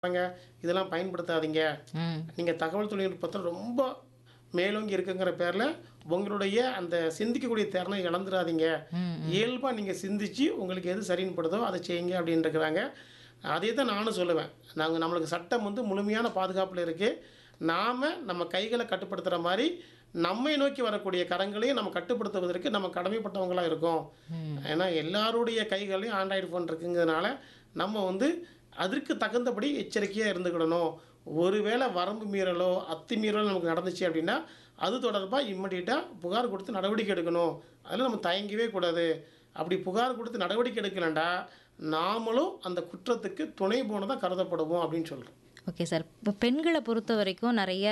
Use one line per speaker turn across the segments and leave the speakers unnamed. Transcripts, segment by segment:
பாருங்க இதெல்லாம் பயன்படுத்தாதீங்க
ம்
நீங்கள் தகவல் தொழில்நுட்பத்தில் ரொம்ப மேலோங்கி இருக்குங்கிற பேரில் உங்களுடைய அந்த சிந்திக்கக்கூடிய திறனை இழந்துடாதீங்க
ம்
இயல்பாக நீங்கள் சிந்திச்சு உங்களுக்கு எது சரின்னு படுதோ அதை செய்யுங்க அப்படின்னு இருக்கிறாங்க அதே தான் நானும் சொல்லுவேன் நாங்கள் நம்மளுக்கு சட்டம் வந்து முழுமையான பாதுகாப்பில் இருக்குது நாம் நம்ம கைகளை கட்டுப்படுத்துகிற மாதிரி நம்மை நோக்கி வரக்கூடிய கரங்களையும் நம்ம கட்டுப்படுத்துவதற்கு நம்ம கடமைப்பட்டவங்களாக இருக்கோம் ஏன்னா எல்லாருடைய கைகளையும் ஆண்ட்ராய்டு ஃபோன் இருக்குங்கிறதுனால நம்ம வந்து அதற்கு தகுந்தபடி எச்சரிக்கையாக இருந்துக்கிடணும் ஒருவேளை வரம்பு மீறலோ அத்துமீறலோ நமக்கு நடந்துச்சு அப்படின்னா அது தொடர்பாக இம்மீடியட்டாக புகார் கொடுத்து நடவடிக்கை எடுக்கணும் அதில் நம்ம தயங்கவே கூடாது அப்படி புகார் கொடுத்து நடவடிக்கை எடுக்கலண்டா நாமளும் அந்த குற்றத்துக்கு துணை போனதாக கருதப்படுவோம் அப்படின்னு சொல்கிறோம்
ஓகே சார் இப்போ பெண்களை பொறுத்த வரைக்கும் நிறைய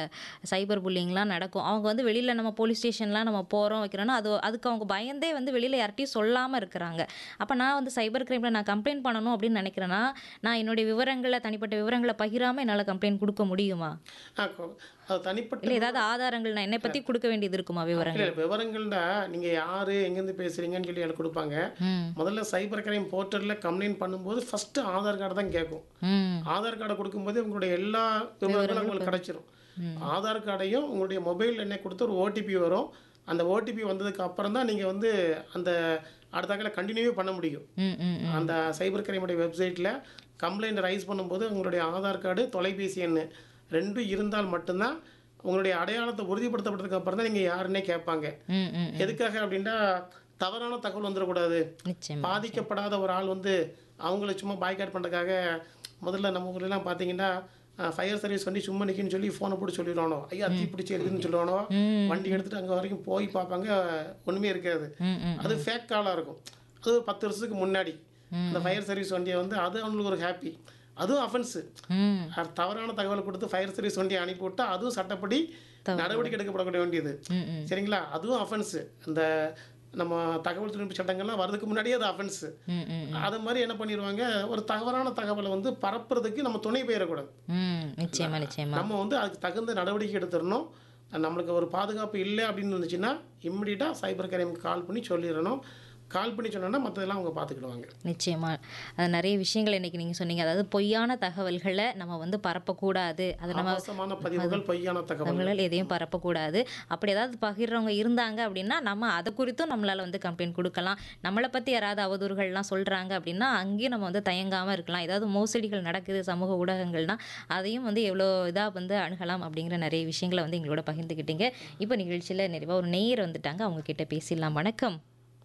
சைபர் புல்லிங்லாம் நடக்கும் அவங்க வந்து வெளியில் நம்ம போலீஸ் ஸ்டேஷன்லாம் நம்ம போகிறோம் வைக்கிறோன்னா அது அதுக்கு அவங்க பயந்தே வந்து வெளியில் யார்ட்டையும் சொல்லாமல் இருக்கிறாங்க அப்போ நான் வந்து சைபர் கிரைமில் நான் கம்ப்ளைண்ட் பண்ணணும் அப்படின்னு நினைக்கிறேன்னா நான் என்னுடைய விவரங்களை தனிப்பட்ட விவரங்களை பகிராமல் என்னால் கம்ப்ளைண்ட் கொடுக்க முடியுமா
ஆ, கொ- அது தனிப்பட்ட
இல்லை ஏதாவது ஆதாரங்கள் நான் என்னை பற்றி கொடுக்க வேண்டியது இருக்குமா விவரங்கள்
இல்லை விவரங்கள்னா நீங்கள் யார் எங்கேருந்து பேசுகிறீங்கன்னு சொல்லி எனக்கு கொடுப்பாங்க
ம்
முதல்ல சைபர் கிரைம் போர்ட்டலில் கம்ப்ளைண்ட் பண்ணும்போது ஃபஸ்ட்டு ஆதார் கார்டு தான் கேட்கும்
ம்
ஆதார் கார்டை கொடுக்கும்போது உங்களுடைய எல்லா விவரங்களும் உங்களுக்கு கிடைச்சிரும் ஆதார் கார்டையும் உங்களுடைய மொபைல் எண்ணை கொடுத்து ஒரு ஓடிபி வரும் அந்த ஓடிபி வந்ததுக்கு அப்புறம் தான் நீங்கள் வந்து அந்த அடுத்தாக்கில் கண்டினியூவே பண்ண முடியும்
ம் ம் ம்.
அந்த சைபர் கிரைமுடைய வெப்சைட்டில் கம்ப்ளைண்ட் ரைஸ் பண்ணும்போது உங்களுடைய ஆதார் கார்டு தொலைபேசி எண் ரெண்டும் இருந்தால் மட்டும்தான் உங்களுடைய அடையாளத்தை உறுதிப்படுத்தப்பட்டதுக்கு அப்புறம் தான் நீங்கள் யாருன்னே கேட்பாங்க
ம் ம்
எதுக்காக அப்படின்னா தவறான தகவல் வந்துடக்கூடாது
நிச்சயமா
பாதிக்கப்படாத ஒரு ஆள் வந்து அவங்கள சும்மா பாய்காட் பண்ணுறதுக்காக முதல்ல நம்ம ஊர்லலாம் பார்த்தீங்கன்னா ஃபயர் சர்வீஸ் வண்டி சும்மா நிற்குன்னு சொல்லி ஃபோனை போட்டு சொல்லிடுவானோ ஐயா தீ பிடிச்சி எடுக்குன்னு சொல்லுவானோ வண்டி எடுத்துட்டு அங்கே வரைக்கும் போய் பார்ப்பாங்க ஒன்றுமே இருக்காது
ம் ம்
அது ஃபேக் காலாக இருக்கும் அது ஒரு பத்து வருஷத்துக்கு முன்னாடி அந்த ஃபயர் சர்வீஸ் வண்டியை வந்து அது அவங்களுக்கு ஒரு ஹாப்பி அதுவும் அஃபென்ஸு
ம்
தவறான தகவலை கொடுத்து ஃபயர் சர்வீஸ் வண்டியை அனுப்பி விட்டா அதுவும் சட்டப்படி நடவடிக்கை எடுக்கப்படக்கூடிய வேண்டியது
ம் ம்
சரிங்களா அதுவும் அஃபென்ஸு இந்த நம்ம தகவல் தொழில்நுட்ப சட்டங்கள்லாம் வரதுக்கு முன்னாடியே அது அஃபென்ஸு
ம் ம்
அது மாதிரி என்ன பண்ணிடுவாங்க ஒரு தவறான தகவலை வந்து பரப்புறதுக்கு நம்ம துணை பெயரக்கூடாது
ம் நிச்சயமா நிச்சயமா
நம்ம வந்து அதுக்கு தகுந்த நடவடிக்கை எடுத்துடணும் நம்மளுக்கு ஒரு பாதுகாப்பு இல்லை அப்படின்னு இருந்துச்சுன்னா இம்மிடியட்டாக சைபர் கிரைமுக்கு கால் பண்ணி சொல்லிடணும் கால் பண்ணி சொன்னோன்னா மற்றதெல்லாம் அவங்க பார்த்துக்கிடுவாங்க
நிச்சயமா அது நிறைய விஷயங்கள் இன்னைக்கு நீங்க சொன்னீங்க அதாவது பொய்யான தகவல்களை நம்ம வந்து பரப்பக்கூடாது அது நம்ம
மோசமான பதிவுகள் பொய்யான தகவல்
தகவல்கள் எதையும் பரப்பக்கூடாது அப்படி ஏதாவது பகிர்றவங்க இருந்தாங்க அப்படின்னா நம்ம அதை குறித்தும் நம்மளால வந்து கம்ப்ளைண்ட் கொடுக்கலாம் நம்மளை பத்தி யாராவது அவதூறுகள்லாம் சொல்றாங்க அப்படின்னா அங்கேயும் நம்ம வந்து தயங்காம இருக்கலாம் ஏதாவது மோசடிகள் நடக்குது சமூக ஊடகங்கள்னா அதையும் வந்து எவ்வளோ இதாக வந்து அணுகலாம் அப்படிங்கிற நிறைய விஷயங்களை வந்து எங்களோட பகிர்ந்துக்கிட்டீங்க இப்போ நிகழ்ச்சியில் நிறைவாக ஒரு நேயர் வந்துட்டாங்க அவங்க கிட்ட பேசிடலாம் வணக்கம்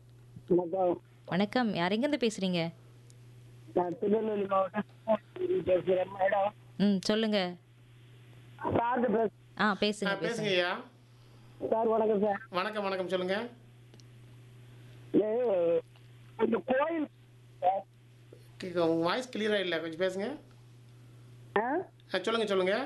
வணக்கம்
வணக்கம் யார் எங்கேருந்து பேசுறீங்க
நான் திருநெல்வேலி மாவட்டம் பேசுகிறேன் மேடம்
ம் சொல்லுங்க
சார் பேச
ஆ பேசுங்க
ஆ, பேசுங்க ஐயா
சார் வணக்கம் சார்
வணக்கம் வணக்கம் சொல்லுங்க
ஏ, இந்த கோயில் சார்.
கேக்க- உங்க வாய்ஸ் கிளியராக இல்லை கொஞ்சம் பேசுங்க
ஆ?
ஆ, சொல்லுங்க சொல்லுங்க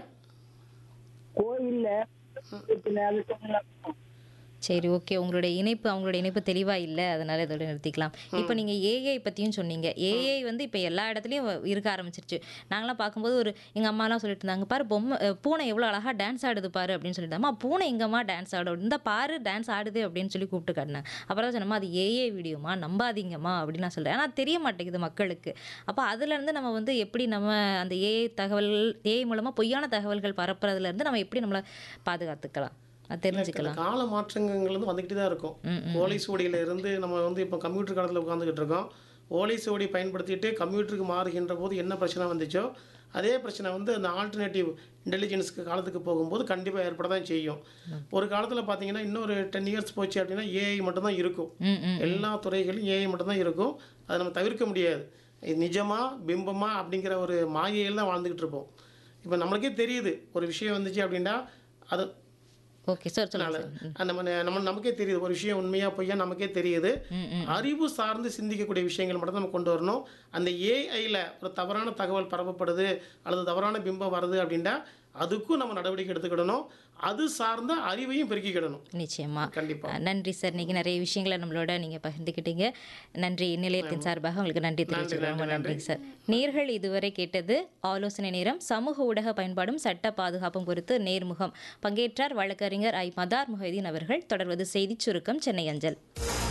கோயில்ல அது சொல்லலாம்.
சரி ஓகே உங்களுடைய இணைப்பு அவங்களுடைய இணைப்பு தெளிவாக இல்லை அதனால இதோட நிறுத்திக்கலாம் இப்போ நீங்கள் ஏஐ பற்றியும் சொன்னீங்க ஏஐ வந்து இப்போ எல்லா இடத்துலையும் இருக்க ஆரம்பிச்சிருச்சு நாங்களாம் பார்க்கும்போது ஒரு எங்கள் அம்மாலாம் சொல்லிட்டு இருந்தாங்க பாரு பொம்மை அஹ், பூனை எவ்வளோ அழகாக டான்ஸ் ஆடுது பாரு அப்படின்னு சொல்லிட்டு அம்மா பூனை எங்கம்மா டான்ஸ் ஆடும் இந்த பாரு டான்ஸ் ஆடுது அப்படின்னு சொல்லி கூப்பிட்டு காட்டினேன் அப்புறம் தான் சொன்னம்மா அது ஏஐ வீடியோமா நம்பாதீங்கம்மா அப்படின்னு நான் சொல்கிறேன் ஆனால் தெரிய மாட்டேங்குது மக்களுக்கு அப்போ அதுலேருந்து நம்ம வந்து எப்படி நம்ம அந்த ஏஐ தகவல் ஏஐ மூலமாக பொய்யான தகவல்கள் பரப்புறதுலேருந்து நம்ம எப்படி நம்மளை பாதுகாத்துக்கலாம் அது தெரிஞ்சுக்கலாம்
இந்த கால மாற்றங்கள் வந்து வந்துக்கிட்டு தான் இருக்கும்
ம்,
ஓலை சுவடியில இருந்து நம்ம வந்து இப்போ கம்ப்யூட்டர் காலத்தில் உட்காந்துக்கிட்டு இருக்கோம் ஓலை சுவடி பயன்படுத்திட்டு கம்ப்யூட்டருக்கு மாறுகின்ற போது என்ன பிரச்சனை வந்துச்சோ அதே பிரச்சனை வந்து அந்த ஆல்டர்னேட்டிவ் இன்டெலிஜென்ஸ்க்கு காலத்துக்கு போகும்போது கண்டிப்பாக ஏற்பட தான் செய்யும் ஒரு காலத்தில் பார்த்தீங்கன்னா இன்னொரு டென் இயர்ஸ் போச்சு அப்படின்னா ஏஐ மட்டும்தான் இருக்கும்
ம் ம்
எல்லா துறைகளிலும் ஏஐ மட்டும்தான் இருக்கும் அதை நம்ம தவிர்க்க முடியாது இது நிஜமா பிம்பமா அப்படிங்கிற ஒரு மாயையில் தான் வாழ்ந்துக்கிட்டு இருப்போம் இப்போ நம்மளுக்கே தெரியுது ஒரு விஷயம் வந்துச்சு அப்படின்னா அது
ஓகே சார் சொல்லுங்க சார்
அது நம்ம நம்ம நமக்கே தெரியுது ஒரு விஷயம் உண்மையா பொய்யா நமக்கே தெரியுது
ம், ம்.
அறிவு சார்ந்து சிந்திக்கக்கூடிய விஷயங்கள் மட்டும் நம்ம கொண்டு வரணும் அந்த ஏஐல ஒரு தவறான தகவல் பரப்பப்படுது அல்லது தவறான பிம்பம் வருது அப்படின்னா அதுக்கும் நம்ம நடவடிக்கை எடுத்துக்கிடணும் அது சார்ந்த அறிவையும் பெருக்கிக்கிடணும்
நிச்சயமா
கண்டிப்பா
அஹ், நன்றி சார் இன்னைக்கு நிறைய விஷயங்களை நம்மளோட நீங்க பகிர்ந்துக்கிட்டீங்க நன்றி நிலையத்தின் சார்பாக உங்களுக்கு நன்றி தெரிவிச்சுக்கிறோம் ரொம்ப நன்றிங்க சார் நேர்கள் இதுவரை கேட்டது ஆலோசனை நேரம் சமூக ஊடக பயன்பாடும் சட்ட பாதுகாப்பும் குறித்து நேர்முகம் பங்கேற்றார் வழக்கறிஞர் ஐ மதார் முஹைதீன் அவர்கள் தொடர்வது செய்திச் சுருக்கம் சென்னை அஞ்சல்